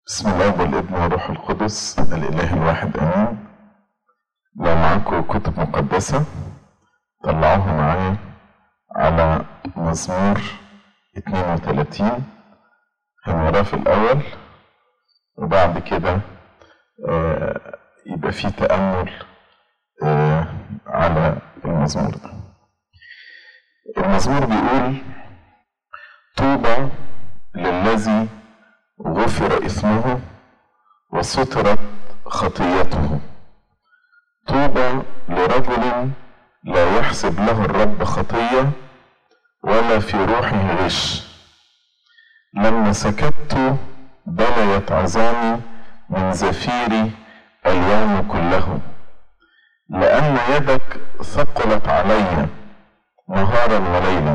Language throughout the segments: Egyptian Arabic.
بسم الله والابن والروح القدس الإله الواحد آمين لو معاكم كتب مقدسة طلعوها معايا على مزمور 32 هنقراه في الأول وبعد كده آه، يبقى في تأمل آه، على المزمور ده المزمور بيقول طوبى للذي غفر إثمه وسترت خطيته طوبى لرجل لا يحسب له الرب خطية ولا في روحه غش لما سكت بليت عظامي من زفيري اليوم كله لأن يدك ثقلت علي نهارا وليلا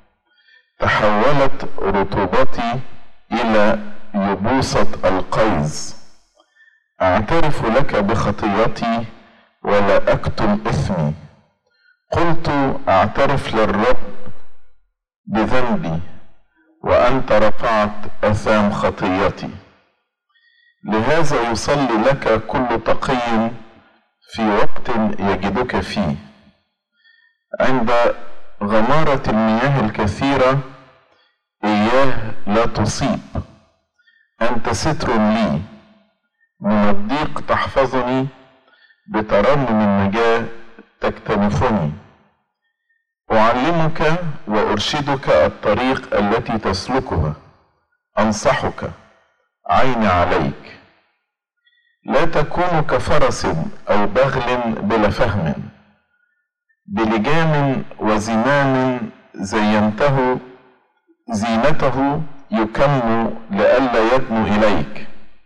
تحولت رطوبتي إلى يبوسة القيز أعترف لك بخطيتي ولا أكتم إثمي قلت أعترف للرب بذنبي وأنت رفعت أثام خطيتي لهذا يصلي لك كل تقي في وقت يجدك فيه عند غمارة المياه الكثيرة إياه لا تصيب أنت ستر لي من الضيق تحفظني بترنم النجاة تكتنفني أعلمك وأرشدك الطريق التي تسلكها أنصحك عيني عليك لا تكون كفرس أو بغل بلا فهم بلجام وزمام زينته زينته يكم لئلا يدنو إليك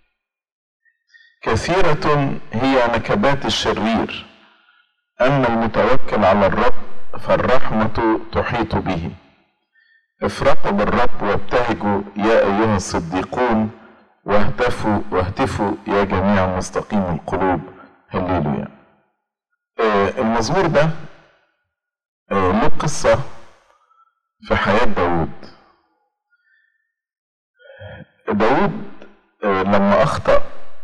كثيرة هي نكبات الشرير أما المتوكل على الرب فالرحمة تحيط به افرحوا بالرب وابتهجوا يا أيها الصديقون واهتفوا واهتفوا يا جميع مستقيم القلوب هللويا آه المزمور ده آه له قصة في حياة داود داود آه لما أخطأ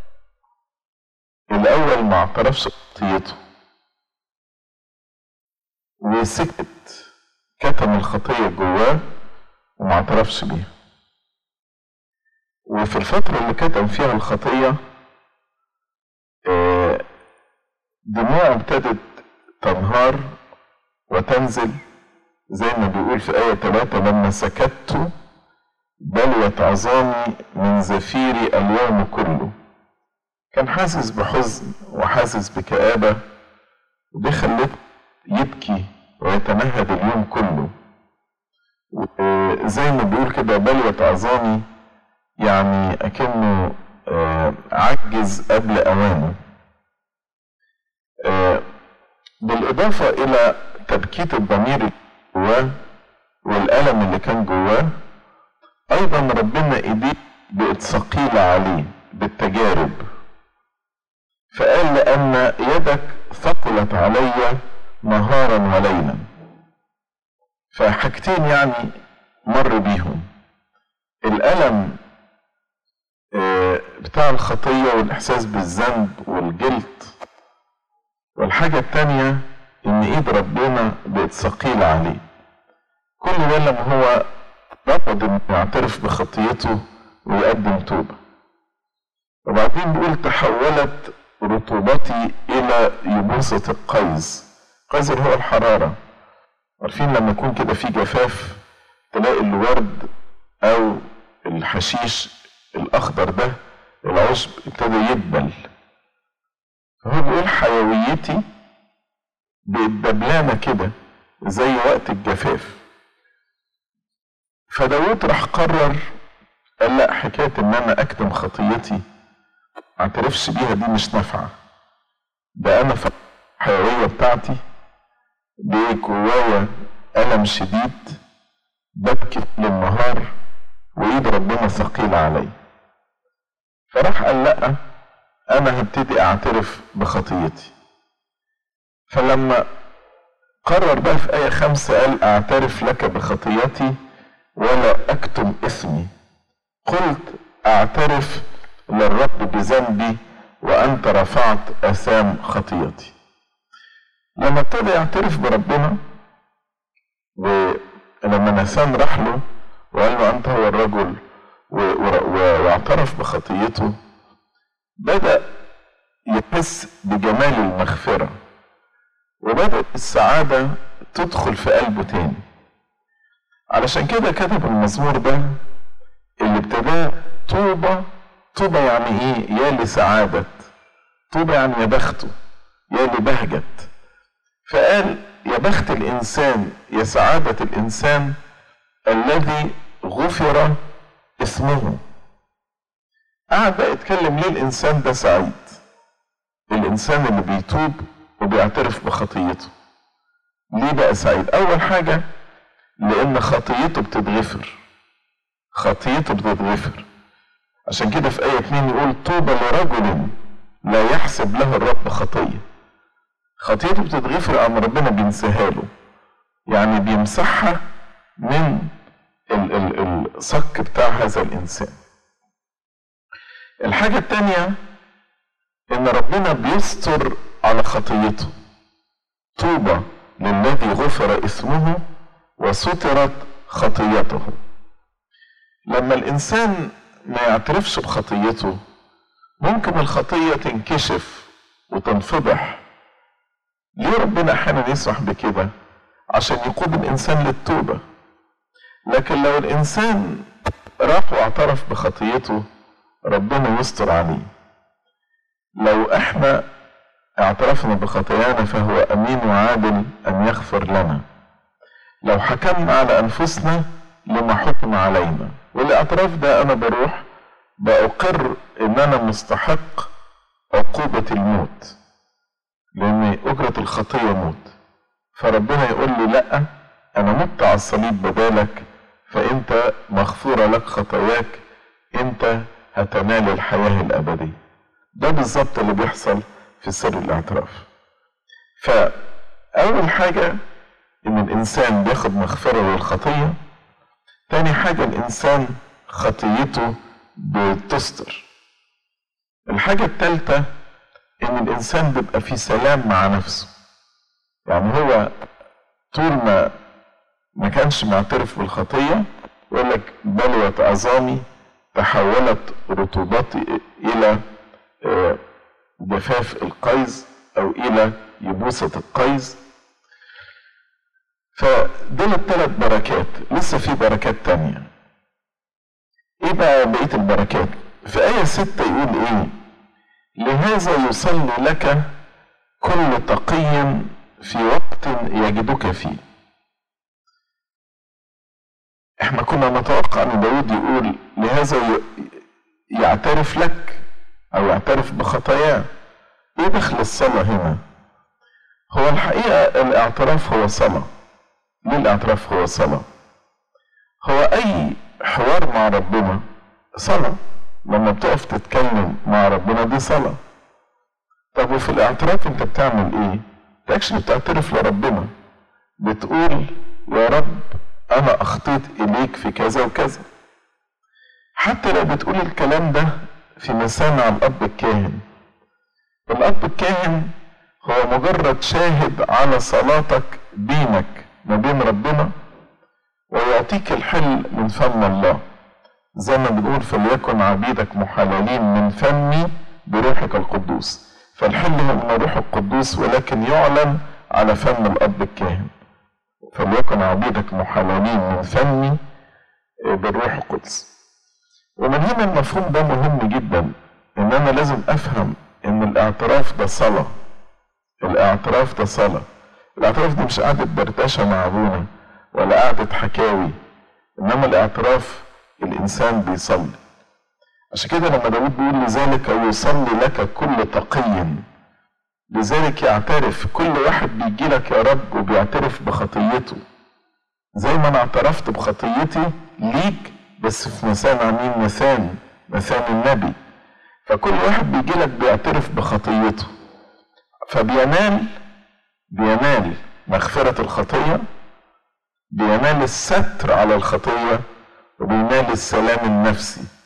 الأول ما اعترفش بخطيته وسكت كتم الخطية جواه وما اعترفش بيها وفي الفترة اللي كتم فيها الخطية دموعه ابتدت تنهار وتنزل زي ما بيقول في آية 3 لما سكت بليت عظامي من زفيري اليوم كله كان حاسس بحزن وحاسس بكآبة ودي خلته يبكي ويتنهد اليوم كله زي ما بيقول كده بليت عظامي يعني أكنه عجز قبل أوانه بالإضافة إلى تبكيت الضمير اللي جواه والألم اللي كان جواه أيضا ربنا إيديه بقت ثقيلة عليه بالتجارب فقال لأن يدك ثقلت علي نهارا وليلا فحاجتين يعني مر بيهم الألم بتاع الخطية والإحساس بالذنب والجلد والحاجة التانية إن إيد ربنا بقت ثقيلة عليه كل ده لما هو رفض إنه يعترف بخطيته ويقدم توبة وبعدين بيقول تحولت رطوبتي إلى يبوسة القيز القيز اللي هو الحرارة عارفين لما يكون كده في جفاف تلاقي الورد أو الحشيش الأخضر ده العشب ابتدى يدبل فهو بيقول حيويتي بقت دبلانة كده زي وقت الجفاف فداود راح قرر قال لا حكاية إن أنا أكتم خطيتي اعترفش بيها دي مش نافعة ده أنا في الحيوية بتاعتي جوايا ألم شديد ببكي طول النهار وإيد ربنا ثقيلة علي فراح قال لأ أنا هبتدي أعترف بخطيتي فلما قرر بقى في آية خمسة قال أعترف لك بخطيتي ولا أكتم إثمي قلت أعترف للرب بذنبي وأنت رفعت آثام خطيتي لما ابتدى يعترف بربنا ولما نسان راح له وقال له أنت هو الرجل واعترف بخطيته بدأ يحس بجمال المغفرة وبدأت السعادة تدخل في قلبه تاني علشان كده كتب المزمور ده اللي ابتداه طوبى طوبى يعني ايه يا لسعادة طوبى يعني يا بخته يا لبهجت فقال يا بخت الإنسان يا سعادة الإنسان الذي غفر اسمه قعد بقى يتكلم ليه الإنسان ده سعيد الإنسان اللي بيتوب وبيعترف بخطيته ليه بقى سعيد أول حاجة لأن خطيته بتتغفر خطيته بتتغفر عشان كده في آية 2 يقول طوبى لرجل لا يحسب له الرب خطية خطيته بتتغفر أما ربنا بينساها له يعني بيمسحها من الصك بتاع هذا الإنسان الحاجة التانية إن ربنا بيستر على خطيته طوبى للذي غفر اسمه وسترت خطيته لما الإنسان ما يعترفش بخطيته ممكن الخطية تنكشف وتنفضح ليه ربنا أحيانا يسمح بكده عشان يقود الإنسان للتوبة لكن لو الإنسان راح واعترف بخطيته ربنا يستر عليه لو احنا اعترفنا بخطايانا فهو امين وعادل ان يغفر لنا لو حكمنا على انفسنا لما حكم علينا والاعتراف ده انا بروح باقر ان انا مستحق عقوبة الموت لان اجرة الخطية موت فربنا يقول لي لا انا مت على الصليب بدالك فانت مغفورة لك خطاياك انت هتنال الحياة الابدية ده بالظبط اللي بيحصل في سر الاعتراف فأول حاجة إن الإنسان بياخد مغفرة للخطية تاني حاجة الإنسان خطيته بتستر الحاجة التالتة إن الإنسان بيبقى في سلام مع نفسه يعني هو طول ما ما كانش معترف بالخطية يقول لك بلوة عظامي تحولت رطوبتي إلى جفاف القيز أو إلى يبوسة القيز فدول الثلاث بركات لسه في بركات تانية ايه بقى بقية البركات في آية ستة يقول ايه لهذا يصلي لك كل تقي في وقت يجدك فيه احنا كنا نتوقع ان داود يقول لهذا يعترف لك او يعترف بخطاياه ايه دخل الصلاة هنا هو الحقيقة الاعتراف هو صلاة ليه الاعتراف هو صلاة هو اي حوار مع ربنا صلاة لما بتقف تتكلم مع ربنا دي صلاة طب وفي الاعتراف انت بتعمل ايه تكشف بتعترف لربنا بتقول يا رب انا اخطيت اليك في كذا وكذا حتى لو بتقول الكلام ده في مسامع الاب الكاهن الاب الكاهن هو مجرد شاهد على صلاتك بينك ما بين ربنا ويعطيك الحل من فم الله زي ما بنقول فليكن عبيدك محللين من فمي بروحك القدوس فالحل هو من الروح القدوس ولكن يعلن على فم الاب الكاهن فليكن عبيدك محللين من فمي بالروح القدس ومن هنا المفهوم ده مهم جدا ان انا لازم افهم ان الاعتراف ده صلاة الاعتراف ده صلاة الاعتراف دي مش قعدة دردشة مع ابونا ولا قعدة حكاوي انما الاعتراف الانسان بيصلي عشان كده لما داود بيقول لذلك يصلي لك كل تقي لذلك يعترف كل واحد بيجي لك يا رب وبيعترف بخطيته زي ما انا اعترفت بخطيتي ليك بس في مسامع مين مثاني مثاني النبي فكل واحد بيجي لك بيعترف بخطيته فبينال بينال مغفرة الخطية بينال الستر على الخطية وبينال السلام النفسي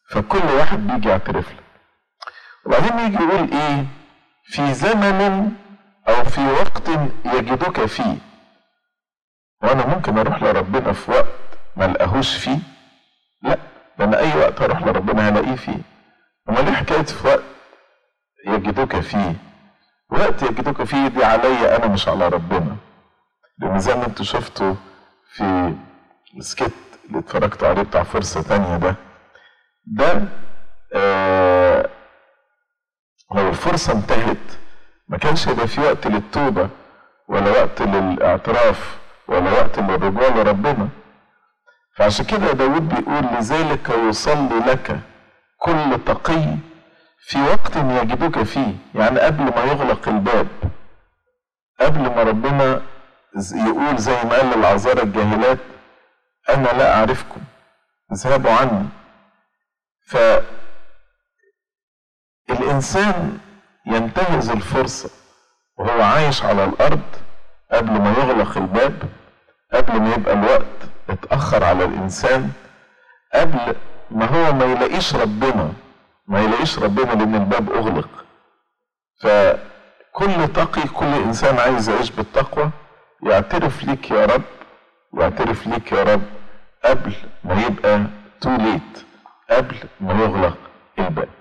فكل واحد بيجي يعترف لك وبعدين يجي يقول ايه في زمن او في وقت يجدك فيه وانا ممكن اروح لربنا في وقت ما لقاهوش فيه لا ده انا اي وقت اروح لربنا هلاقيه فيه امال ايه حكايه في وقت يجدك فيه وقت يجدك فيه دي عليا انا مش على ربنا لان زي ما انتوا شفتوا في السكت اللي اتفرجتوا عليه بتاع فرصة تانية ده ده آه لو الفرصة انتهت ما كانش هيبقى في وقت للتوبة ولا وقت للاعتراف ولا وقت للرجوع لربنا فعشان كده داود بيقول لذلك يصلي لك كل تقي في وقت يجدك فيه يعني قبل ما يغلق الباب قبل ما ربنا يقول زي ما قال للعذارى الجاهلات أنا لا أعرفكم اذهبوا عني ف الإنسان ينتهز الفرصة وهو عايش على الأرض قبل ما يغلق الباب قبل ما يبقى الوقت اتأخر على الإنسان قبل ما هو ما يلاقيش ربنا ما يلاقيش ربنا لأن الباب أغلق فكل تقي كل إنسان عايز يعيش بالتقوى يعترف ليك يا رب يعترف ليك يا رب قبل ما يبقى تو ليت قبل ما يغلق الباب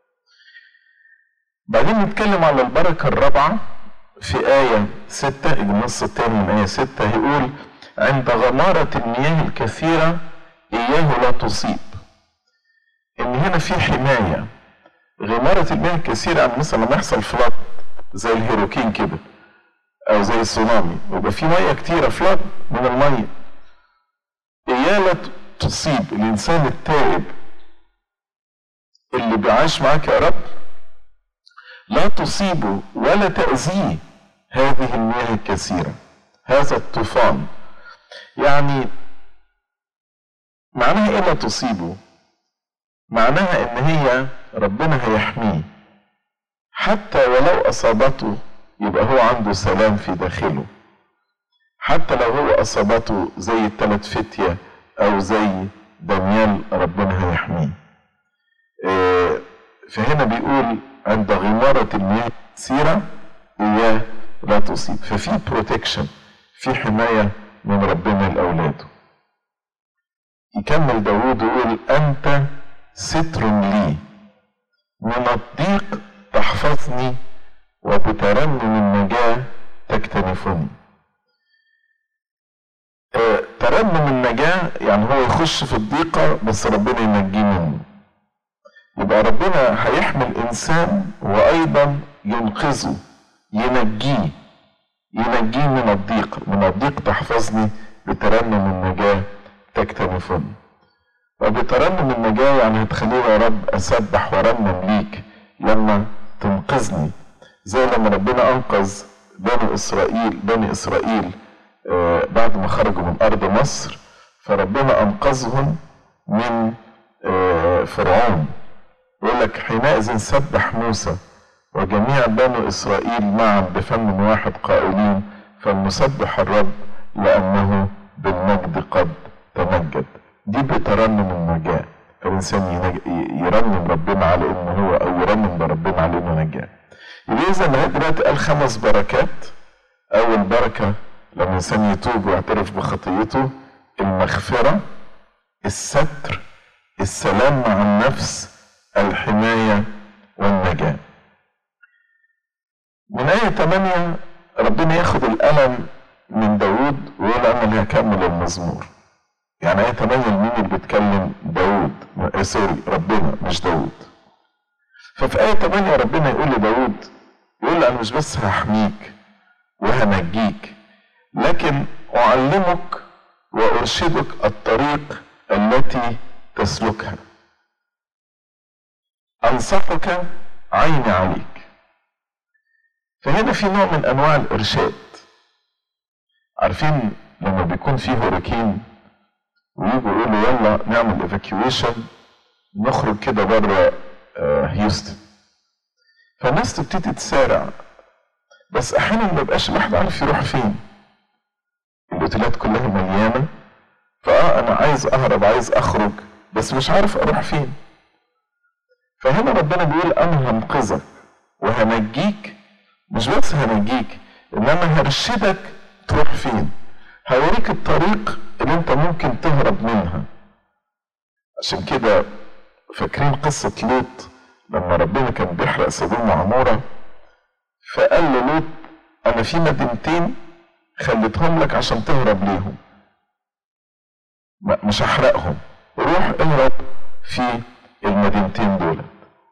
بعدين نتكلم على البركة الرابعة في آية ستة النص الثاني من آية ستة يقول عند غمارة المياه الكثيرة إياه لا تصيب إن هنا في حماية غمارة المياه الكثيرة يعني مثلا لما يحصل فلات زي الهيروكين كده أو زي السونامي ويبقى في مية كتيرة فلات من المية إياه لا تصيب الإنسان التائب اللي بيعيش معاك يا رب لا تصيبه ولا تأذيه هذه المياه الكثيرة هذا الطوفان يعني معناها ايه لا تصيبه معناها ان هي ربنا هيحميه حتى ولو اصابته يبقى هو عنده سلام في داخله حتى لو هو اصابته زي الثلاث فتية او زي دانيال ربنا هيحميه إيه فهنا بيقول عند غمارة المياه الكثيرة إياه لا تصيب ففي بروتكشن في حماية من ربنا لأولاده يكمل داود يقول أنت ستر لي من الضيق تحفظني وبترنم النجاة تكتنفني آه ترنم النجاة يعني هو يخش في الضيقة بس ربنا ينجيه منه يبقى ربنا هيحمي الإنسان وأيضا ينقذه ينجيه ينجيه من الضيق من الضيق تحفظني بترنم النجاة تكتنفني وبترنم النجاة يعني هتخليني يا رب أسبح وأرنم ليك لما تنقذني زي لما ربنا أنقذ بني إسرائيل بني إسرائيل آه بعد ما خرجوا من أرض مصر فربنا أنقذهم من آه فرعون يقول لك حينئذ سبح موسى وجميع بنو إسرائيل معا بفم واحد قائلين فلنسبح الرب لأنه بالمجد قد تمجد دي بترنم النجاة الإنسان يرنم ربنا على إنه هو أو يرنم لربنا على إنه نجاه يبقى إذا لغاية دلوقتي قال خمس بركات أول بركة لما الإنسان يتوب ويعترف بخطيته المغفرة الستر السلام مع النفس الحماية والنجاة من آية 8 ربنا ياخد الألم من داود ويقول أنا اللي هكمل المزمور يعني آية 8 مين اللي بيتكلم داود سوري ربنا مش داود ففي آية 8 ربنا يقول لداود يقول له أنا مش بس هحميك وهنجيك لكن أعلمك وأرشدك الطريق التي تسلكها أنصحك عيني عليك فهنا في نوع من أنواع الإرشاد عارفين لما بيكون في هوريكين ويجوا يقولوا يلا نعمل ايفاكيويشن نخرج كده بره هيوستن فالناس تبتدي تسارع بس احيانا ما بيبقاش الواحد عارف يروح فين الاوتيلات كلها مليانه فاه انا عايز اهرب عايز اخرج بس مش عارف اروح فين فهنا ربنا بيقول انا هنقذك وهنجيك مش بس هنجيك انما هرشدك تروح فين هوريك الطريق اللي انت ممكن تهرب منها عشان كده فاكرين قصة لوط لما ربنا كان بيحرق سدوم وعمورة فقال له لوط أنا في مدينتين خليتهم لك عشان تهرب ليهم مش هحرقهم روح اهرب في المدينتين دول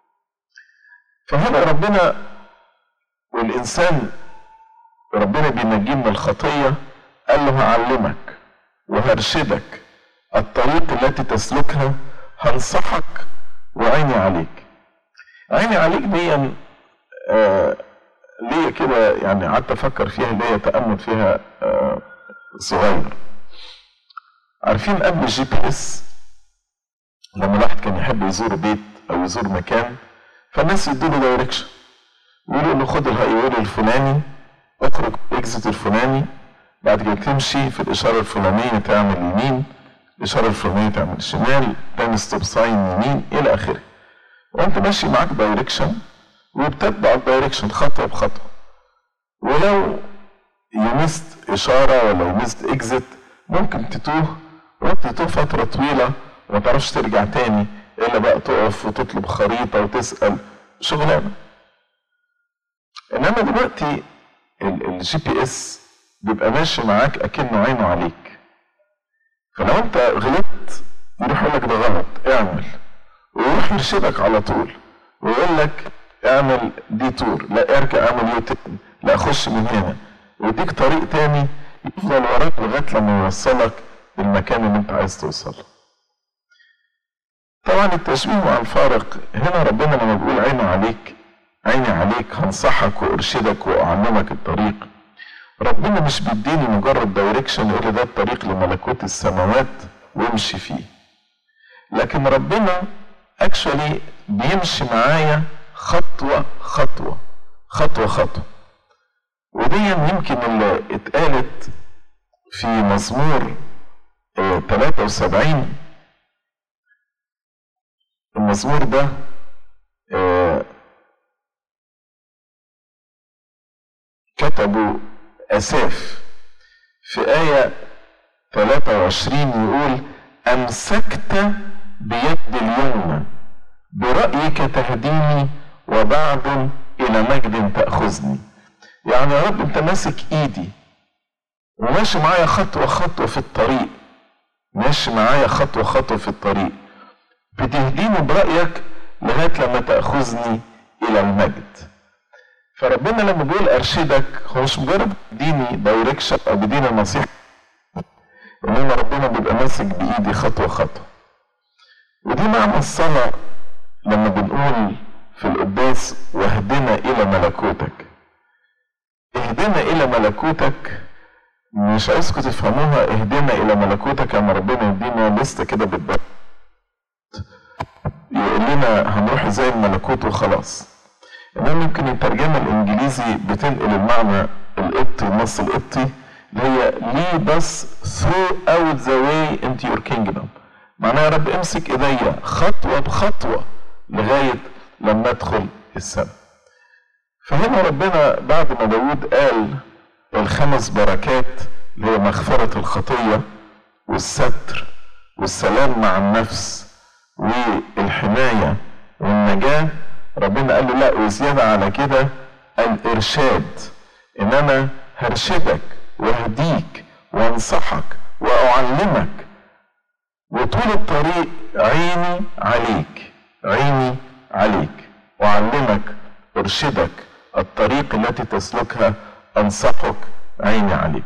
فهنا ربنا والإنسان ربنا بينجيه من الخطية قال له هعلمك وهرشدك الطريق التي تسلكها هنصحك وعيني عليك عيني عليك دي آه ليا كده يعني قعدت افكر فيها ليا تامل فيها آه صغير عارفين قبل الجي بي اس لما الواحد كان يحب يزور بيت او يزور مكان فالناس يدوا له دايركشن يقولوا له خد الهاي واي الفلاني اخرج اكزت الفلاني بعد كده تمشي في الاشاره الفلانيه تعمل يمين الاشاره الفلانيه تعمل شمال تاني ستوب ساين يمين الى اخره وانت ماشي معاك دايركشن وبتتبع الدايركشن خطوه بخطوه ولو يمست اشاره ولا يمست اكزت ممكن تتوه ممكن تتوه فتره طويله وما تعرفش ترجع تاني الا بقى تقف وتطلب خريطه وتسال شغلانه انما دلوقتي الجي بي اس بيبقى ماشي معاك اكنه عينه عليك فلو انت غلطت يروح يقول لك ده غلط اعمل ويروح يرشدك على طول ويقول لك اعمل دي تور لا ارجع اعمل يوتيرن لا خش من هنا ويديك طريق تاني يفضل وراك لغايه لما يوصلك للمكان اللي انت عايز توصله طبعا التشبيه مع الفارق هنا ربنا لما بيقول عينه عليك عيني عليك هنصحك وارشدك واعلمك الطريق ربنا مش بيديني مجرد دايركشن يقول ده الطريق لملكوت السماوات وامشي فيه لكن ربنا اكشولي بيمشي معايا خطوه خطوه خطوه خطوه ودي يمكن اللي اتقالت في مزمور 73 المزمور ده كتبوا أساف في آية 23 يقول أمسكت بيد اليمنى برأيك تهديني وبعد إلى مجد تأخذني يعني يا رب أنت ماسك إيدي وماشي معايا خطوة خطوة في الطريق ماشي معايا خطوة خطوة في الطريق بتهديني برأيك لغاية لما تأخذني إلى المجد فربنا لما بيقول ارشدك هو مش مجرد بيديني دايركشن او بيديني نصيحه انما ربنا بيبقى ماسك بايدي خطوه خطوه ودي معنى الصلاه لما بنقول في القداس واهدنا الى ملكوتك اهدنا الى ملكوتك مش عايزكم تفهموها اهدنا الى ملكوتك اما ربنا يدينا لسته كده بالضبط يقول لنا هنروح زي الملكوت وخلاص انما ممكن الترجمه الانجليزي بتنقل المعنى القبطي النص القبطي اللي هي lead us throughout the way into your kingdom معناها يا رب امسك ايديا خطوه بخطوه لغايه لما ادخل السماء فهنا ربنا بعد ما داود قال الخمس بركات اللي هي مغفرة الخطية والستر والسلام مع النفس والحماية والنجاة ربنا قال له لا وزيادة على كده الإرشاد إن أنا هرشدك وأهديك وأنصحك وأعلمك وطول الطريق عيني عليك عيني عليك وأعلمك أرشدك الطريق التي تسلكها أنصحك عيني عليك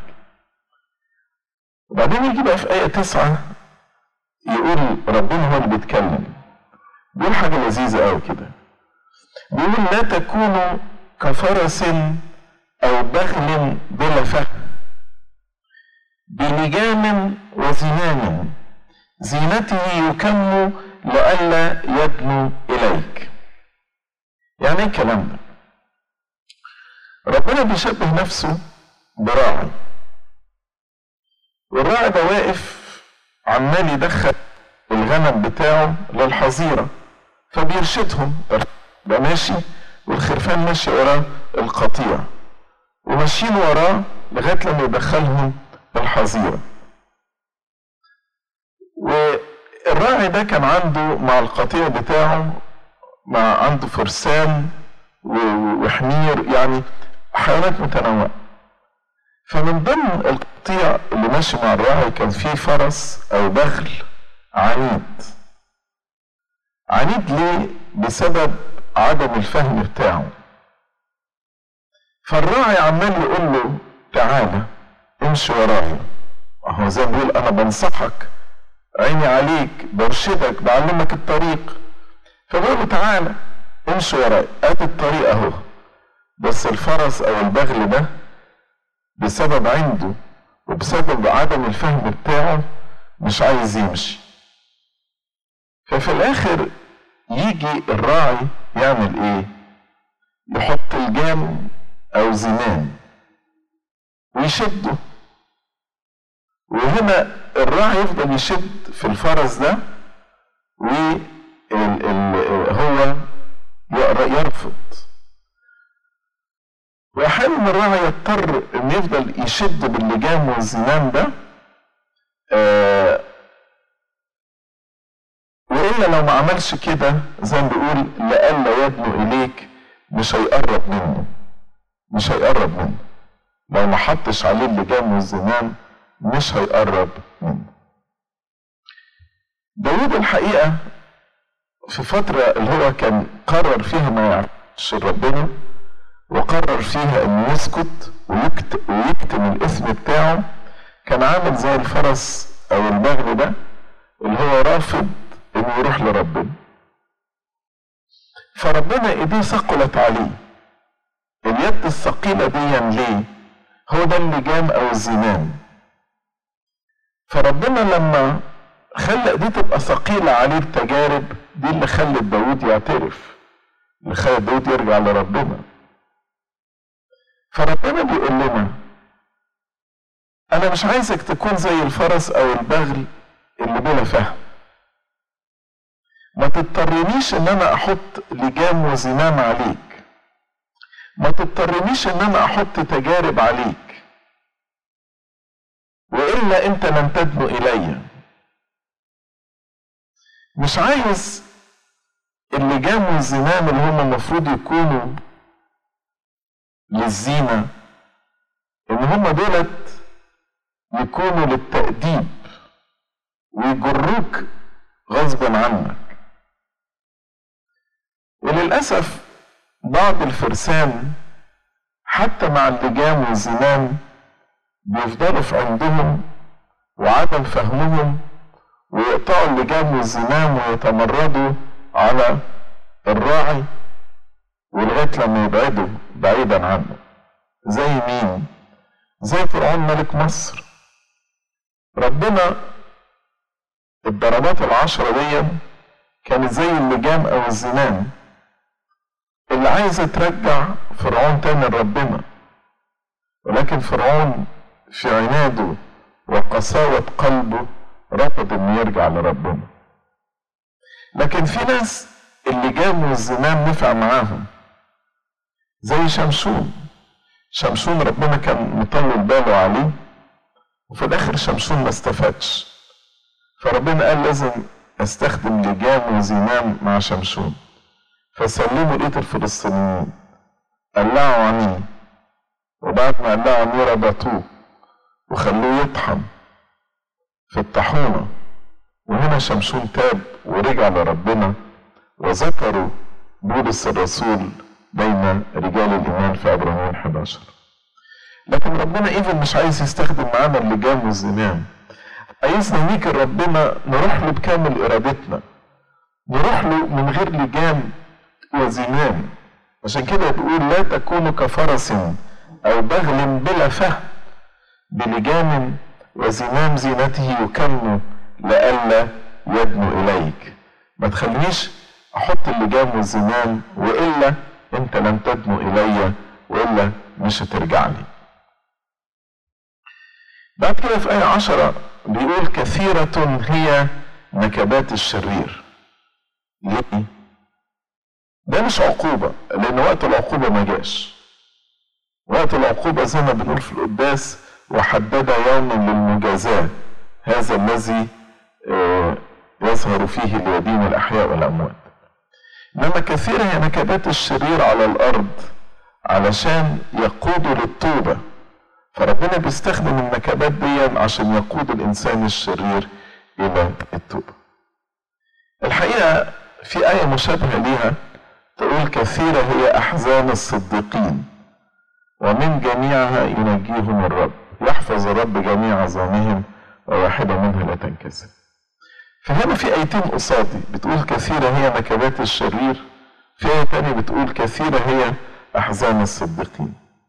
وبعدين يجي بقى في آية تسعة يقول ربنا هو اللي بيتكلم بيقول حاجة لذيذة أوي كده بيقول لا تكونوا كفرس أو بغل بلا فهم بلجام وزنان زينته يكم لئلا يدنو إليك يعني ايه الكلام ده ربنا بيشبه نفسه براعي والراعي ده واقف عمال يدخل الغنم بتاعه للحظيره فبيرشدهم يبقى ماشي والخرفان ماشي وراه القطيع وماشيين وراه لغايه لما يدخلهم الحظيره والراعي ده كان عنده مع القطيع بتاعه مع عنده فرسان وحمير يعني حيوانات متنوعه فمن ضمن القطيع اللي ماشي مع الراعي كان فيه فرس او بغل عنيد عنيد ليه بسبب عدم الفهم بتاعه فالراعي عمال يقول له تعالى امشي ورايا هو زي ما بيقول انا بنصحك عيني عليك برشدك بعلمك الطريق فبقول له تعالى امشي ورايا ادي الطريق اهو بس الفرس او البغل ده بسبب عنده وبسبب عدم الفهم بتاعه مش عايز يمشي ففي الاخر يجي الراعي يعمل ايه يحط الجام او زمام ويشده وهنا الراعي يفضل يشد في الفرس ده وهو يرفض واحيانا الراعي يضطر ان يفضل يشد باللجام والزمام ده آه والا لو ما عملش كده زي ما بيقول لئلا يدنو اليك مش هيقرب منه مش هيقرب منه لو ما حطش عليه اللجام والزمام مش هيقرب منه داود الحقيقة في فترة اللي هو كان قرر فيها ما يعرفش ربنا وقرر فيها انه يسكت ويكتم, ويكتم الاسم بتاعه كان عامل زي الفرس او البغل ده اللي هو رافض انه يروح لربنا فربنا ايديه ثقلت عليه اليد الثقيلة دي ليه هو ده اللجام او الزمام فربنا لما خلى ايديه تبقى ثقيلة عليه بتجارب دي اللي خلت داود يعترف اللي خلت داود يرجع لربنا فربنا بيقول لنا انا مش عايزك تكون زي الفرس او البغل اللي بلا فهم ما تضطرنيش ان انا احط لجام وزمام عليك ما تضطرنيش ان انا احط تجارب عليك والا انت لن تدنو الي مش عايز اللجام والزمام اللي هم المفروض يكونوا للزينة ان هم دولت يكونوا للتأديب ويجروك غصبا عنك وللأسف بعض الفرسان حتى مع اللجام والزمام بيفضلوا في عندهم وعدم فهمهم ويقطعوا اللجام والزمام ويتمردوا على الراعي ولغاية لما يبعدوا بعيدا عنه زي مين؟ زي فرعون ملك مصر ربنا الضربات العشرة دي كانت زي اللجام أو الزمام اللي عايزة ترجع فرعون تاني لربنا ولكن فرعون في عناده وقساوة قلبه رفض انه يرجع لربنا لكن في ناس اللجام والزمام نفع معاهم زي شمشون شمشون ربنا كان مطول باله عليه وفي الاخر شمشون ما استفادش فربنا قال لازم استخدم لجام وزمام مع شمشون فسلموا ايد الفلسطينيين قلعوا عينيه وبعد ما قلعوا عينيه ربطوه وخلوه يطحن في الطاحونه وهنا شمشون تاب ورجع لربنا وذكروا بولس الرسول بين رجال الايمان في عبرانيين 11 لكن ربنا ايفن مش عايز يستخدم معانا اللجام والزمام عايزنا نيجي لربنا نروح له بكامل ارادتنا نروح له من غير لجام وزمام عشان كده بيقول لا تكونوا كفرس او بغل بلا فهم بلجام وزمام زينته يكن لئلا يدنو اليك ما تخلينيش احط اللجام والزمام والا انت لن تدنو الي والا مش هترجع لي بعد كده في آية عشرة بيقول كثيرة هي نكبات الشرير ليه؟ ده مش عقوبة لأن وقت العقوبة ما جاش وقت العقوبة زي ما بنقول في القداس وحدد يوما للمجازاة هذا الذي آه، يظهر فيه ليدين الأحياء والأموات إنما كثيرة هي نكبات الشرير على الأرض علشان يقودوا للتوبة فربنا بيستخدم النكبات دي عشان يقود الإنسان الشرير إلى التوبة الحقيقة في آية مشابهة ليها تقول كثيرة هي أحزان الصديقين ومن جميعها ينجيهم الرب يحفظ الرب جميع عظامهم وواحدة منها لا تنكسر فهنا في آيتين قصادي بتقول كثيرة هي نكبات الشرير في آية تانية بتقول كثيرة هي أحزان الصديقين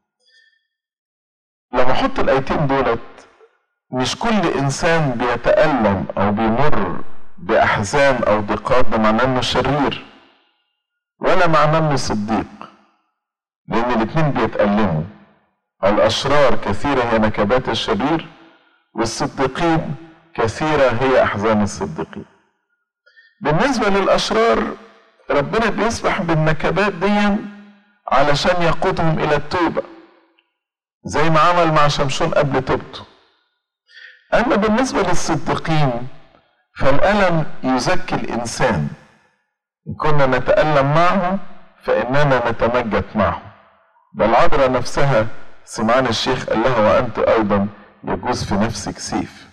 لما أحط الآيتين دولت مش كل إنسان بيتألم أو بيمر بأحزان أو ضيقات ده معناه إنه شرير ولا معناه إنه صديق لأن الاتنين بيتألموا الأشرار كثيرة هي نكبات الشرير والصديقين كثيرة هي أحزان الصديقين بالنسبة للأشرار ربنا بيسمح بالنكبات دي علشان يقودهم إلى التوبة زي ما عمل مع شمشون قبل توبته أما بالنسبة للصديقين فالألم يزكي الإنسان إن كنا نتألم معه فإننا نتمجد معه بل عذرا نفسها سمعان الشيخ قال لها وأنت أيضا يجوز في نفسك سيف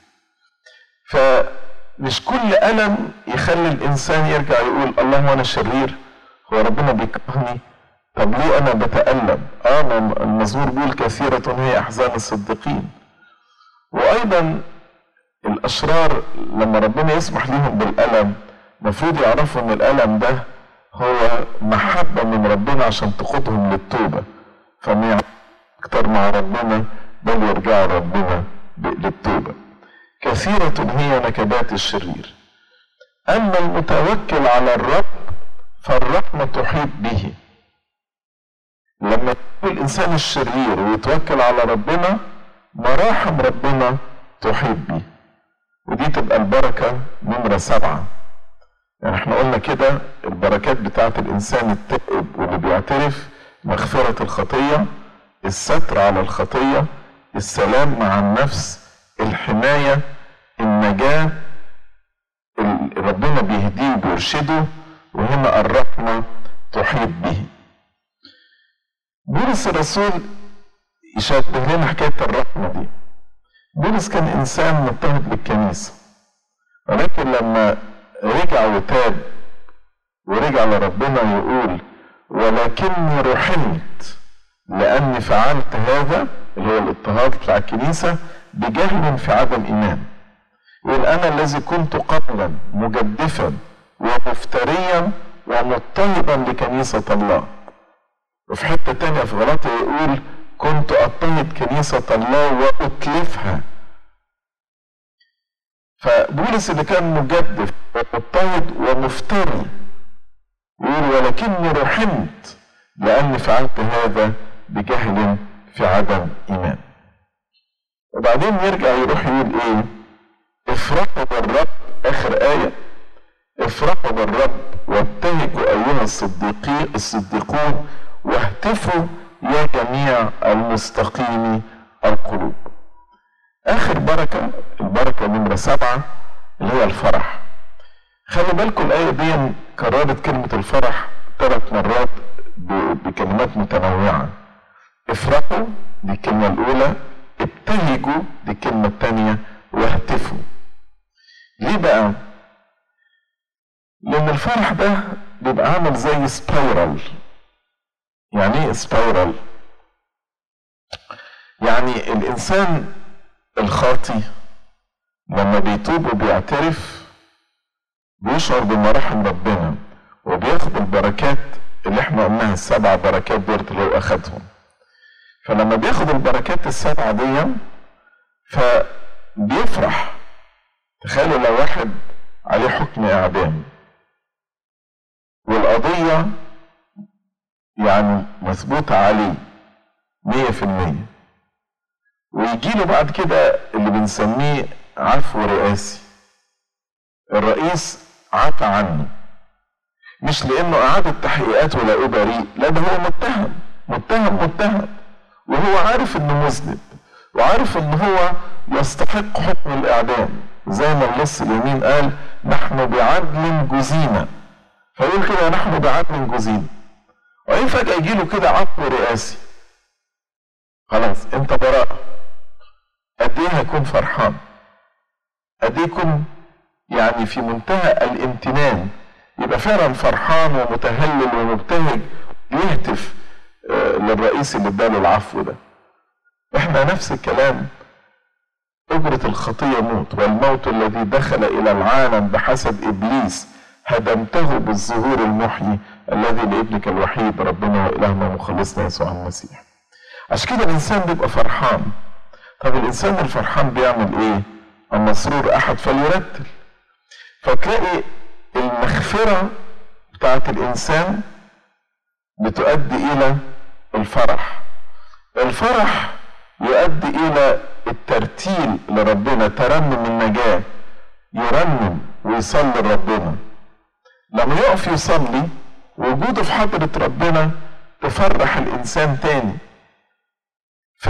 فمش كل ألم يخلي الإنسان يرجع يقول الله أنا شرير هو ربنا بيكرهني طب ليه أنا بتألم؟ آه المزمور بيقول كثيرة هي أحزان الصديقين وأيضا الأشرار لما ربنا يسمح لهم بالألم المفروض يعرفوا إن الألم ده هو محبة من ربنا عشان تقودهم للتوبة فما أكتر مع ربنا بل يرجعوا ربنا للتوبة كثيرة هي نكبات الشرير أما المتوكل على الرب فالرحمة تحيط به لما يكون الإنسان الشرير ويتوكل على ربنا مراحم ربنا تحيط به ودي تبقى البركة نمرة سبعة يعني احنا قلنا كده البركات بتاعت الإنسان التائب واللي بيعترف مغفرة الخطية الستر على الخطية السلام مع النفس الحماية النجاة ربنا بيهديه وبيرشده وهنا الرحمة تحيط به بولس الرسول يشبه لنا حكاية الرحمة دي بولس كان إنسان مضطهد للكنيسة ولكن لما رجع وتاب ورجع لربنا يقول ولكني رحمت لأني فعلت هذا اللي هو الاضطهاد بتاع الكنيسة بجهل في عدم إيمان يقول أنا الذي كنت قبلا مجدفا ومفتريا ومضطهدا لكنيسة الله وفي حتة تانية في غلطة يقول كنت أضطهد كنيسة الله وأتلفها فبولس اللي كان مجدف ومضطهد ومفتري يقول ولكني رحمت لأني فعلت هذا بجهل في عدم إيمان وبعدين يرجع يروح يقول إيه افرحوا بالرب آخر آية افرحوا بالرب وابتهجوا أيها الصديقين الصديقون واهتفوا يا جميع المستقيم القلوب آخر بركة البركة نمرة سبعة اللي هي الفرح خلي بالكم الآية دي كررت كلمة الفرح ثلاث مرات بكلمات متنوعة افرحوا دي الكلمة الأولى ابتهجوا دي الكلمة الثانية واهتفوا ليه بقى؟ لأن الفرح ده بيبقى عامل زي سبايرال يعني ايه سبايرال؟ يعني الإنسان الخاطي لما بيتوب وبيعترف بيشعر بمراحم ربنا وبياخد البركات اللي احنا قلناها السبع بركات دول اللي هو اخدهم فلما بياخد البركات السبعة دي فبيفرح تخيلوا لو واحد عليه حكم إعدام والقضية يعني مثبوتة عليه مية في المية ويجي له بعد كده اللي بنسميه عفو رئاسي الرئيس عفى عنه مش لانه اعاد التحقيقات ولقوه بريء لا ده هو متهم متهم متهم وهو عارف انه مذنب وعارف ان هو يستحق حكم الاعدام زي ما اللص اليمين قال نحن بعدل جزينا فيقول كده نحن بعدل جزينا وبعدين فجأة يجي له كده عفو رئاسي خلاص انت براءة قد ايه هيكون فرحان قد ايه يكون يعني في منتهى الامتنان يبقى فعلا فرحان ومتهلل ومبتهج يهتف آه، للرئيس اللي اداله العفو ده احنا نفس الكلام أجرة الخطية موت والموت الذي دخل إلى العالم بحسب إبليس هدمته بالظهور المحيي الذي لابنك الوحيد ربنا وإلهنا ومخلصنا يسوع المسيح عشان كده الإنسان بيبقى فرحان طب الإنسان الفرحان بيعمل إيه؟ المسرور أحد فليرتل فتلاقي المغفرة بتاعت الإنسان بتؤدي إلى الفرح الفرح يؤدي إلى الترتيل لربنا ترنم النجاة يرنم ويصلي لربنا لما يقف يصلي وجوده في حضرة ربنا تفرح الإنسان تاني ف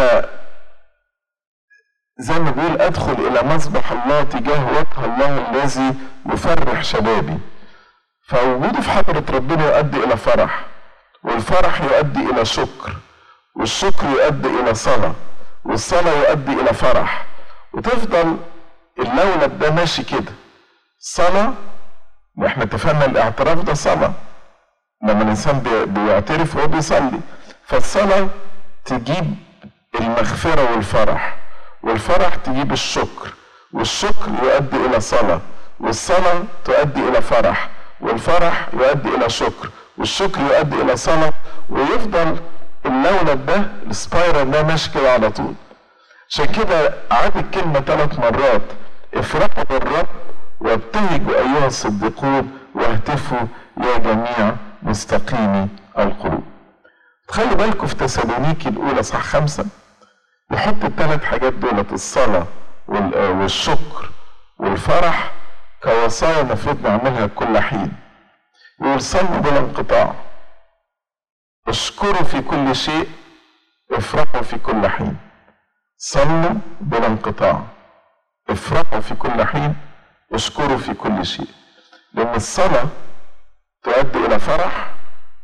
زي ما بيقول أدخل إلى مذبح الله تجاه وجه الله الذي يفرح شبابي فوجوده في حضرة ربنا يؤدي إلى فرح والفرح يؤدي إلى شكر والشكر يؤدي إلى صلاة والصلاة يؤدي إلى فرح وتفضل اللولب ده ماشي كده صلاة واحنا اتفقنا الاعتراف ده صلاة لما الإنسان بيعترف وهو بيصلي فالصلاة تجيب المغفرة والفرح والفرح تجيب الشكر والشكر يؤدي إلى صلاة والصلاة تؤدي إلى فرح والفرح يؤدي إلى شكر والشكر يؤدي إلى صلاة ويفضل اللولب ده السبايرال ده ماشي كده على طول عشان كده عاد الكلمة ثلاث مرات افرحوا بالرب وابتهجوا أيها الصديقون واهتفوا يا جميع مستقيمي القلوب خلي بالكم في تسالونيكي الأولى صح خمسة يحط الثلاث حاجات دولت الصلاة والشكر والفرح كوصايا المفروض نعملها كل حين يقول صلوا بلا انقطاع اشكروا في كل شيء افرحوا في كل حين صلوا بلا انقطاع افرحوا في كل حين اشكروا في كل شيء لأن الصلاة تؤدي إلى فرح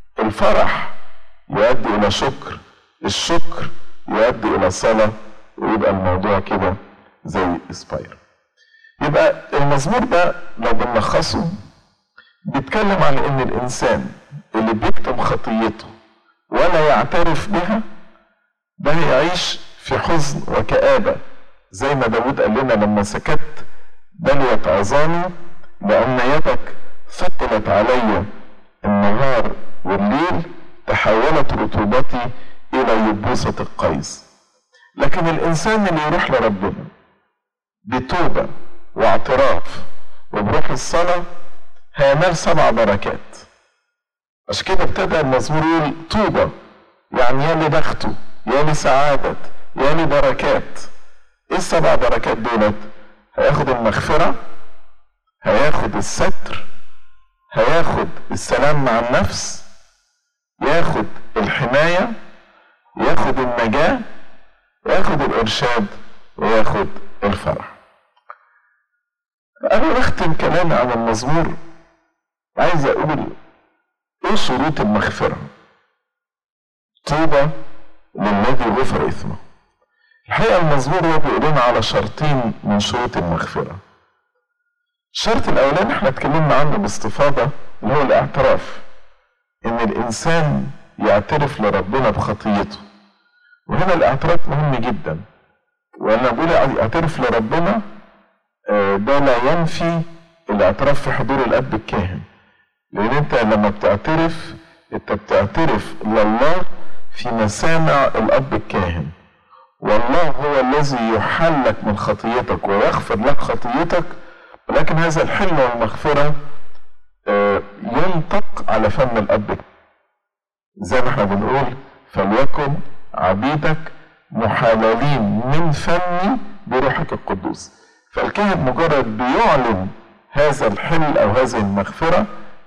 الفرح يؤدي إلى شكر الشكر يؤدي إلى صلاة ويبقى الموضوع كده زي اسباير يبقى المزمور ده لو بنلخصه بيتكلم عن ان الانسان اللي بيكتم خطيته ولا يعترف بها ده يعيش في حزن وكآبة زي ما داود قال لنا لما سكت بليت عظامي لأن يدك ثقلت علي النهار والليل تحولت رطوبتي إلى يبوسة القيس لكن الإنسان اللي يروح لربنا بتوبة واعتراف وبروح الصلاة هينال سبع بركات عشان كده ابتدى المزمور يقول طوبى يعني يا لي بخته يا لي سعادة يا لي بركات ايه السبع بركات دولت هياخد المغفرة هياخد الستر هياخد السلام مع النفس ياخد الحماية ياخد النجاة ياخد الإرشاد وياخد الفرح أنا بختم كلامي عن المزمور عايز أقول ايه شروط المغفرة طوبى للذي غفر اثمه الحقيقة المزمور هو بيقول لنا على شرطين من شروط المغفرة الشرط الأولاني احنا اتكلمنا عنه باستفاضة اللي هو الاعتراف إن الإنسان يعترف لربنا بخطيته وهنا الاعتراف مهم جدا وأنا بقول يعترف لربنا آه، ده لا ينفي الاعتراف في حضور الأب الكاهن لأن أنت لما بتعترف أنت بتعترف لله في مسامع الأب الكاهن والله هو الذي يحلك من خطيتك ويغفر لك خطيتك ولكن هذا الحل والمغفرة آه، ينطق على فم الأب زي ما احنا بنقول فليكن عبيدك محللين من فمي بروحك القدوس فالكاهن مجرد بيعلن هذا الحل أو هذه المغفرة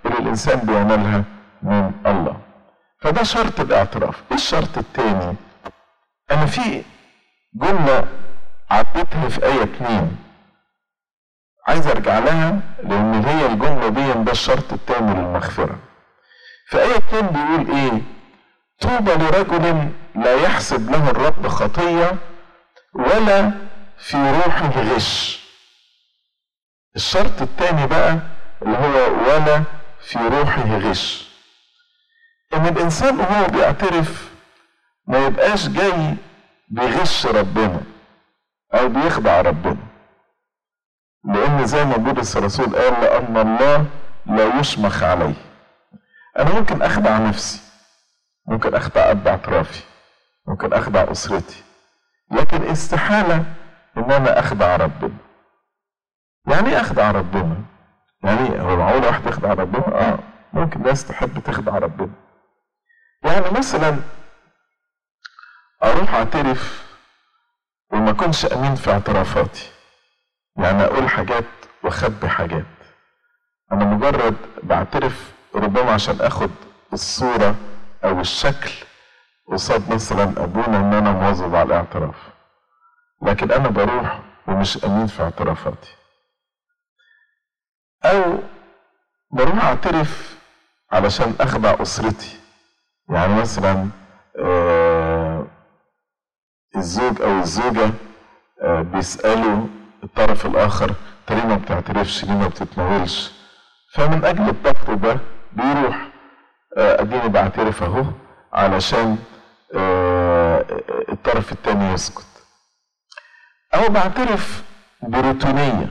اللي الإنسان بينالها من الله فده شرط الاعتراف ايه الشرط التاني انا في جملة عديتها في آية اتنين عايز ارجع لها لان هي الجملة دي ده الشرط التاني للمغفرة في آية اتنين بيقول ايه طوبى لرجل لا يحسب له الرب خطية ولا في روحه غش الشرط التاني بقى اللي هو ولا في روحه غش ان الانسان وهو بيعترف ما يبقاش جاي بيغش ربنا او بيخدع ربنا لان زي ما بولس الرسول قال لان الله لا يشمخ عليه انا ممكن اخدع نفسي ممكن اخدع اب اعترافي ممكن اخدع اسرتي لكن استحاله ان انا اخدع ربنا يعني ايه اخدع ربنا يعني هو معقول واحد يخدع ربنا اه ممكن ناس تحب تخدع ربنا يعني مثلا اروح اعترف وما اكونش امين في اعترافاتي يعني اقول حاجات واخبي حاجات انا مجرد بعترف ربما عشان اخد الصوره او الشكل قصاد مثلا ابونا ان انا مواظب على الاعتراف لكن انا بروح ومش امين في اعترافاتي او بروح اعترف علشان اخدع اسرتي يعني مثلا آه الزوج او الزوجة آه بيسألوا الطرف الاخر انت ليه ما بتعترفش ليه ما بتتناولش فمن اجل الضغط ده بيروح آه اديني بعترف اهو علشان الطرف التاني يسكت او بعترف بروتينية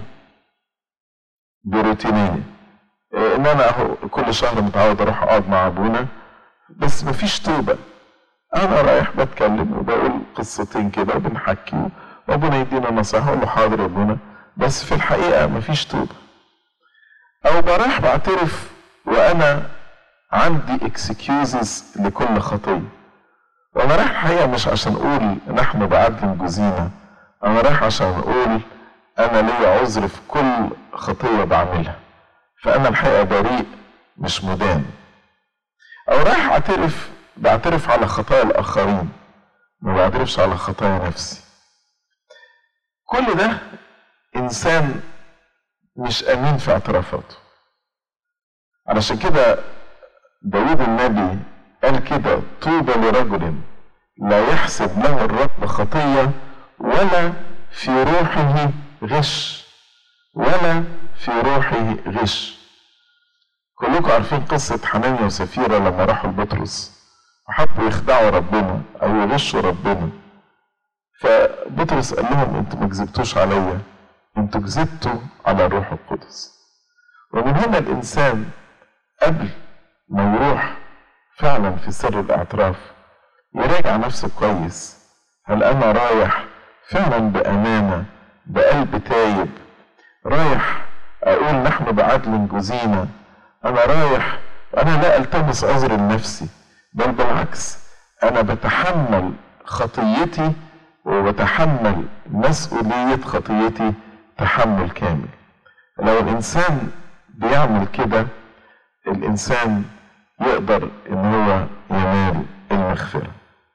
بروتينية ان انا اهو كل شهر متعود اروح اقعد مع ابونا بس مفيش توبة انا رايح بتكلم وبقول قصتين كده وبنحكي وابونا يدينا نصيحة اقول له حاضر يا ابونا بس في الحقيقة مفيش توبة او برايح بعترف وانا عندي اكسكيوزز لكل خطية وانا رايح الحقيقة مش عشان اقول نحن بعدل جزينا انا رايح عشان اقول انا ليا عذر في كل خطية بعملها فانا الحقيقة بريء مش مدان او رايح اعترف بعترف على خطايا الاخرين ما بعترفش على خطايا نفسي كل ده انسان مش امين في اعترافاته علشان كده داود النبي قال كده طوبى لرجل لا يحسب له الرب خطية ولا في روحه غش ولا في روحه غش كلكم عارفين قصة حنانيا وسفيرة لما راحوا لبطرس وحبوا يخدعوا ربنا أو يغشوا ربنا فبطرس قال لهم انتوا ما كذبتوش عليا انتوا كذبتوا على الروح القدس ومن هنا الإنسان قبل ما يروح فعلا في سر الاعتراف يراجع نفسه كويس هل أنا رايح فعلا بأمانة بقلب تايب رايح أقول نحن بعدل جزينا أنا رايح أنا لا ألتمس عذر لنفسي بل بالعكس أنا بتحمل خطيتي وبتحمل مسؤولية خطيتي تحمل كامل لو الإنسان بيعمل كده الإنسان يقدر إن هو ينال المغفرة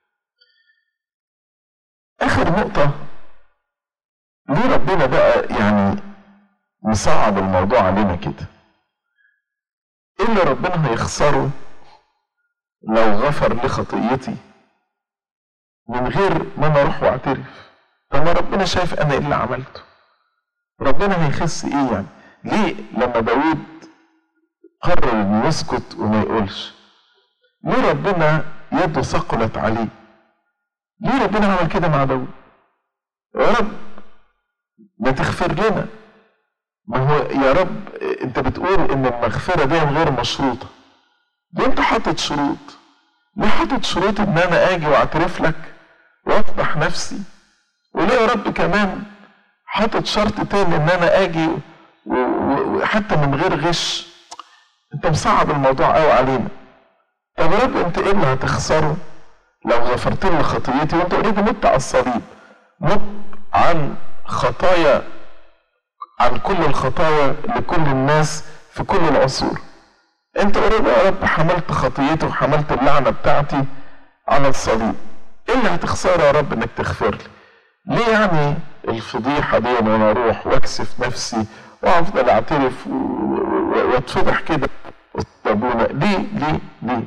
آخر نقطة ليه ربنا بقى يعني مصعب الموضوع علينا كده ايه اللي ربنا هيخسره لو غفر لي خطيتي من غير ما انا اروح واعترف طب ما ربنا شايف انا ايه اللي عملته ربنا هيخس ايه يعني ليه لما داود قرر انه يسكت وما يقولش ليه ربنا يده ثقلت عليه ليه ربنا عمل كده مع داود يا رب ما تغفر لنا ما هو يا رب انت بتقول ان المغفره دي غير مشروطه ليه انت حاطط شروط ليه حاطط شروط ان انا اجي واعترف لك وافضح نفسي وليه يا رب كمان حاطط شرط تاني ان انا اجي وحتى من غير غش انت مصعب الموضوع قوي علينا طب يا رب انت ايه اللي هتخسره لو غفرت لي خطيتي وانت اوريدي مت على الصليب مت عن خطايا عن كل الخطايا لكل الناس في كل العصور انت اوريدي يا رب حملت خطيتي وحملت اللعنه بتاعتي على الصليب ايه اللي هتخسره يا رب انك تغفر لي ليه يعني الفضيحه دي وانا اروح واكسف نفسي وافضل اعترف واتفضح كده ابونا ليه ليه ليه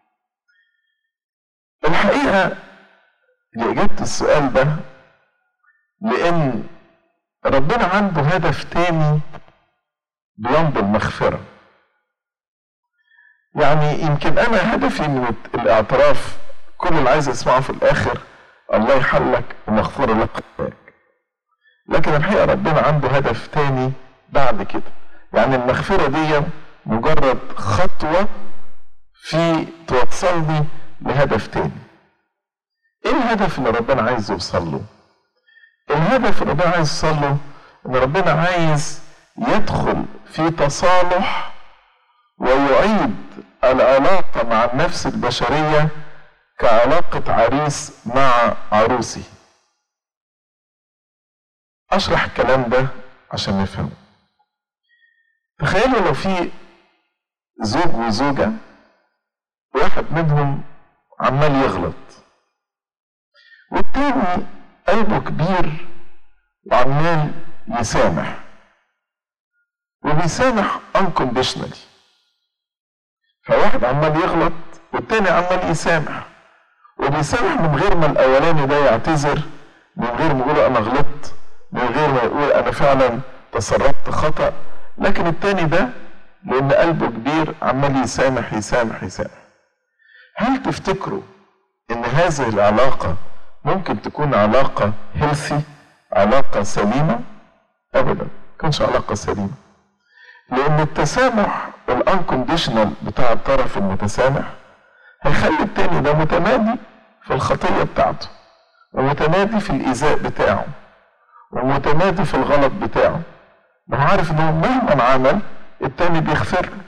الحقيقه لإجابة السؤال ده لأن ربنا عنده هدف تاني بيمضي المغفرة يعني يمكن أنا هدفي من الاعتراف كل اللي عايز أسمعه في الآخر الله يحلك ومغفور لك خطاياك لكن الحقيقة ربنا عنده هدف تاني بعد كده يعني المغفرة دي مجرد خطوة في توصلني لهدف تاني ايه الهدف اللي ربنا عايز يوصل له الهدف اللي ربنا عايز يوصل له ان ربنا عايز يدخل في تصالح ويعيد العلاقة مع النفس البشرية كعلاقة عريس مع عروسه أشرح الكلام ده عشان نفهمه تخيلوا لو في زوج وزوجة واحد منهم عمال يغلط والتاني قلبه كبير وعمال يسامح وبيسامح unconditionally فواحد عمال يغلط والتاني عمال يسامح وبيسامح من غير ما الاولاني ده يعتذر من غير ما يقول انا غلطت من غير ما يقول انا فعلا تصرفت خطا لكن التاني ده لان قلبه كبير عمال يسامح يسامح يسامح هل تفتكروا ان هذه العلاقه ممكن تكون علاقة هيلثي علاقة سليمة أبدا كانش علاقة سليمة لأن التسامح الانكونديشنال بتاع الطرف المتسامح هيخلي التاني ده متمادي في الخطية بتاعته ومتمادي في الإيذاء بتاعه ومتمادي في الغلط بتاعه ما هو عارف إنه مهما عمل التاني بيغفر له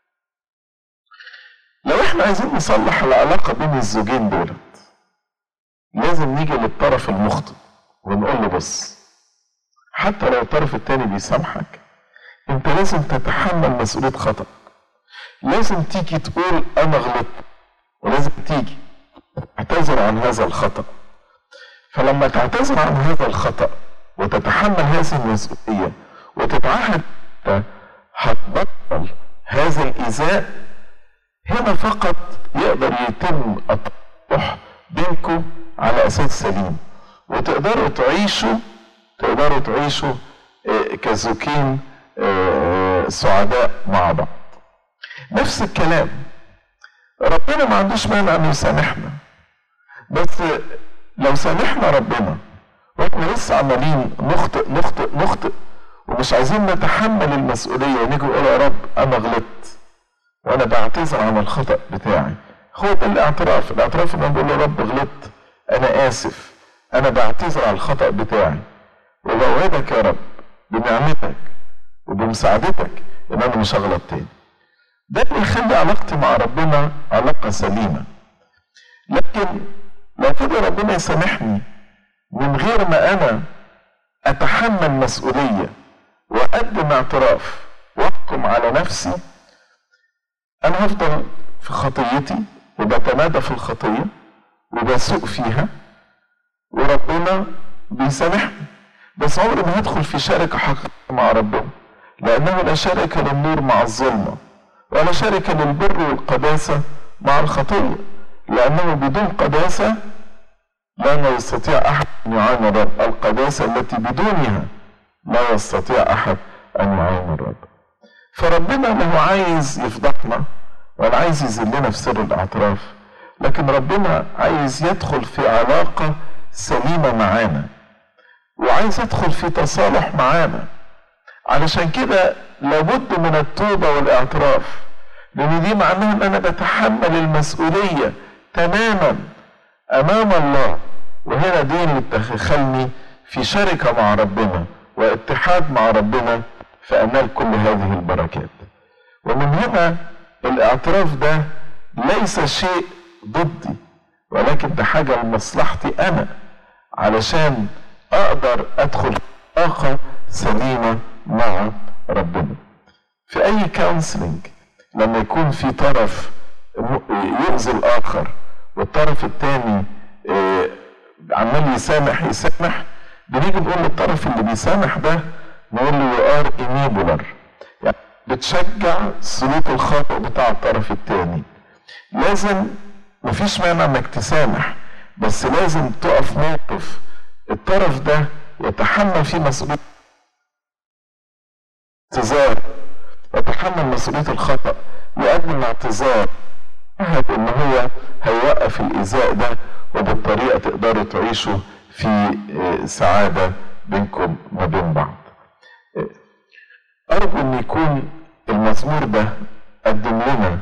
لو احنا عايزين نصلح العلاقة بين الزوجين دول لازم نيجي للطرف المخطئ ونقول له بص حتى لو الطرف التاني بيسامحك انت لازم تتحمل مسؤولية خطأ لازم تيجي تقول انا غلطت ولازم تيجي تعتذر عن هذا الخطأ فلما تعتذر عن هذا الخطأ وتتحمل هذه المسؤولية وتتعهد هتبطل هذا الإيذاء هنا فقط يقدر يتم التصالح بينكم على اساس سليم وتقدروا تعيشوا تقدروا تعيشوا كزوجين سعداء مع بعض نفس الكلام ربنا ما عندوش مانع انه يسامحنا بس لو سامحنا ربنا واحنا لسه عمالين نخطئ نخطئ نخطئ ومش عايزين نتحمل المسؤولية ونيجي نقول يا رب أنا غلطت وأنا بعتذر عن الخطأ بتاعي هو ده الاعتراف الاعتراف ان انا بقول يا رب غلطت انا اسف انا بعتذر على الخطا بتاعي وبوعدك يا رب بنعمتك وبمساعدتك ان انا مش هغلط تاني ده بيخلي علاقتي مع ربنا علاقة سليمة لكن لو كده ربنا يسامحني من غير ما انا اتحمل مسؤولية واقدم اعتراف واحكم على نفسي انا هفضل في خطيتي وبتمادى في الخطية وبسوق فيها وربنا بيسامحني بس عمري ما هدخل في شركة حقيقية مع ربنا لأنه لا شركة للنور مع الظلمة ولا شركة للبر والقداسة مع الخطية لأنه بدون قداسة لا يستطيع أحد أن يعاين الرب القداسة التي بدونها لا يستطيع أحد أن يعاين الرب فربنا له عايز يفضحنا ولا عايز يذلنا في سر الاعتراف لكن ربنا عايز يدخل في علاقة سليمة معانا وعايز يدخل في تصالح معانا علشان كده لابد من التوبة والاعتراف لأن دي معناها أن أنا بتحمل المسؤولية تماما أمام الله وهنا دي اللي بتدخلني في شركة مع ربنا واتحاد مع ربنا فأنال كل هذه البركات ومن هنا الاعتراف ده ليس شيء ضدي ولكن ده حاجة لمصلحتي أنا علشان أقدر أدخل علاقة سليمة مع ربنا في أي كونسلنج لما يكون في طرف يؤذي الآخر والطرف الثاني عمال يسامح يسامح بنيجي نقول للطرف اللي بيسامح ده نقول له يو ار انيبلر يعني بتشجع سلوك الخطأ بتاع الطرف الثاني لازم مفيش مانع انك تسامح بس لازم تقف موقف الطرف ده يتحمل فيه مسؤولية اعتذار يتحمل مسؤولية الخطأ يقدم اعتذار يعهد ان هو هيوقف الايذاء ده وبالطريقة تقدروا تعيشوا في سعادة بينكم وبين بعض أرجو أن يكون المزمور ده قدم لنا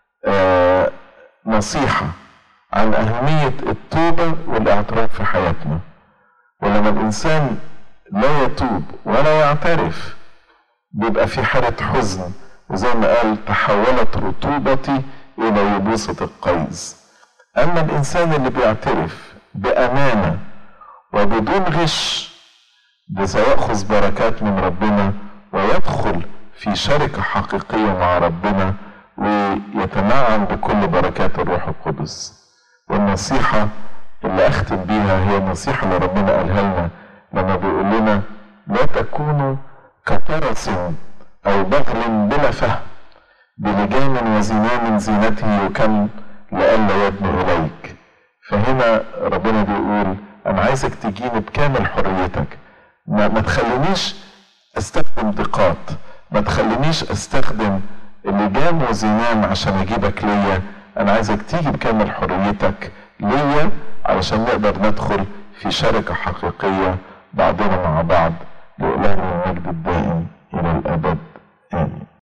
نصيحة عن أهمية التوبة والاعتراف في حياتنا ولما الإنسان لا يتوب ولا يعترف بيبقى في حالة حزن وزي ما قال تحولت رطوبتي إلى يبوسة القيظ أما الإنسان اللي بيعترف بأمانة وبدون غش ده سيأخذ بركات من ربنا ويدخل في شركة حقيقية مع ربنا ويتنعم بكل بركات الروح القدس والنصيحة اللي أختم بيها هي النصيحة اللي ربنا قالها لنا لما بيقول لنا لا تكونوا كفرس أو بغل بلا فهم بلجام وزنام زينته يكم لئلا يبني إليك فهنا ربنا بيقول أنا عايزك تجيني بكامل حريتك ما, ما تخلينيش استخدم ضيقات ما تخلينيش استخدم لجام وزنام عشان اجيبك ليا انا عايزك تيجي بكامل حريتك ليا علشان نقدر ندخل في شركة حقيقية بعضنا مع بعض لإلهنا المجد الدائم إلى الأبد آمين